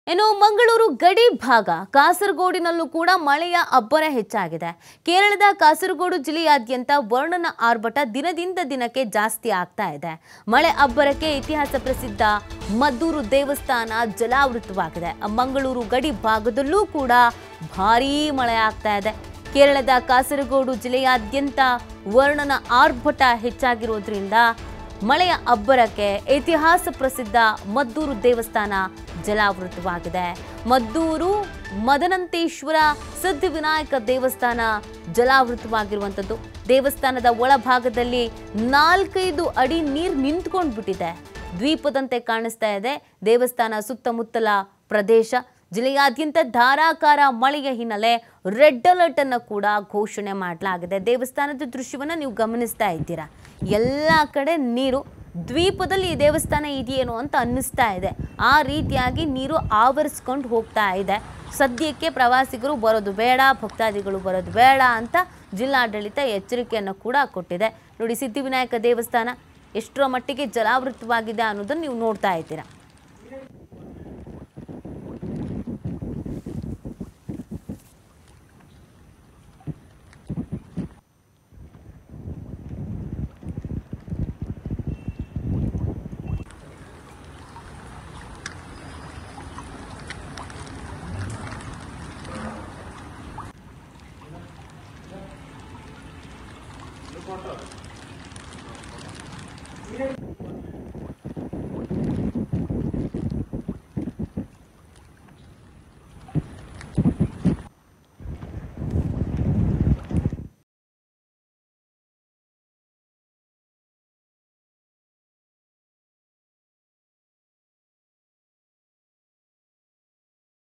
ಇನ್ನು ಮಂಗಳೂರು ಗಡಿ ಭಾಗ ಕಾಸರಗೋಡಿನಲ್ಲೂ ಕೂಡ ಮಳೆಯ ಅಬ್ಬರ ಹೆಚ್ಚಾಗಿದೆ ಕೇರಳದ ಕಾಸರಗೋಡು ಜಿಲ್ಲೆಯಾದ್ಯಂತ ವರ್ಣನ ಆರ್ಭಟ ದಿನದಿಂದ ದಿನಕ್ಕೆ ಜಾಸ್ತಿ ಆಗ್ತಾ ಇದೆ ಮಳೆ ಅಬ್ಬರಕ್ಕೆ ಇತಿಹಾಸ ಪ್ರಸಿದ್ಧ ಮದ್ದೂರು ದೇವಸ್ಥಾನ ಜಲಾವೃತವಾಗಿದೆ ಮಂಗಳೂರು ಗಡಿ ಭಾಗದಲ್ಲೂ ಕೂಡ ಭಾರೀ ಮಳೆ ಆಗ್ತಾ ಇದೆ ಕೇರಳದ ಕಾಸರಗೋಡು ಜಿಲ್ಲೆಯಾದ್ಯಂತ ವರ್ಣನ ಆರ್ಭಟ ಹೆಚ್ಚಾಗಿರೋದ್ರಿಂದ ಮಳೆಯ ಅಬ್ಬರಕ್ಕೆ ಇತಿಹಾಸ ಪ್ರಸಿದ್ಧ ಮದ್ದೂರು ದೇವಸ್ಥಾನ ಜಲಾವೃತವಾಗಿದೆ ಮದ್ದೂರು ಮದನಂತೇಶ್ವರ ಸಿದ್ಧಿವಿನಾಯಕ ದೇವಸ್ಥಾನ ಜಲಾವೃತವಾಗಿರುವಂಥದ್ದು ದೇವಸ್ಥಾನದ ಒಳಭಾಗದಲ್ಲಿ ನಾಲ್ಕೈದು ಅಡಿ ನೀರು ನಿಂತ್ಕೊಂಡು ಬಿಟ್ಟಿದೆ ದ್ವೀಪದಂತೆ ಕಾಣಿಸ್ತಾ ಇದೆ ದೇವಸ್ಥಾನ ಸುತ್ತಮುತ್ತಲ ಪ್ರದೇಶ ಜಿಲ್ಲೆಯಾದ್ಯಂತ ಧಾರಾಕಾರ ಮಳೆಯ ಹಿನ್ನೆಲೆ ರೆಡ್ ಅಲರ್ಟ್ ಅನ್ನು ಕೂಡ ಘೋಷಣೆ ಮಾಡಲಾಗಿದೆ ದೇವಸ್ಥಾನದ ದೃಶ್ಯವನ್ನು ನೀವು ಗಮನಿಸ್ತಾ ಇದ್ದೀರಾ ಎಲ್ಲ ಕಡೆ ನೀರು ದ್ವೀಪದಲ್ಲಿ ಈ ದೇವಸ್ಥಾನ ಇದೆಯೇನೋ ಅಂತ ಅನ್ನಿಸ್ತಾ ಇದೆ ಆ ರೀತಿಯಾಗಿ ನೀರು ಆವರಿಸ್ಕೊಂಡು ಹೋಗ್ತಾ ಇದೆ ಸದ್ಯಕ್ಕೆ ಪ್ರವಾಸಿಗರು ಬರೋದು ಬೇಡ ಭಕ್ತಾದಿಗಳು ಬರೋದು ಬೇಡ ಅಂತ ಜಿಲ್ಲಾಡಳಿತ ಎಚ್ಚರಿಕೆಯನ್ನು ಕೂಡ ಕೊಟ್ಟಿದೆ ನೋಡಿ ಸಿದ್ಧಿವಿನಾಯಕ ದೇವಸ್ಥಾನ ಎಷ್ಟರ ಮಟ್ಟಿಗೆ ಜಲಾವೃತವಾಗಿದೆ ಅನ್ನೋದನ್ನು ನೀವು ನೋಡ್ತಾ ಇದ್ದೀರಾ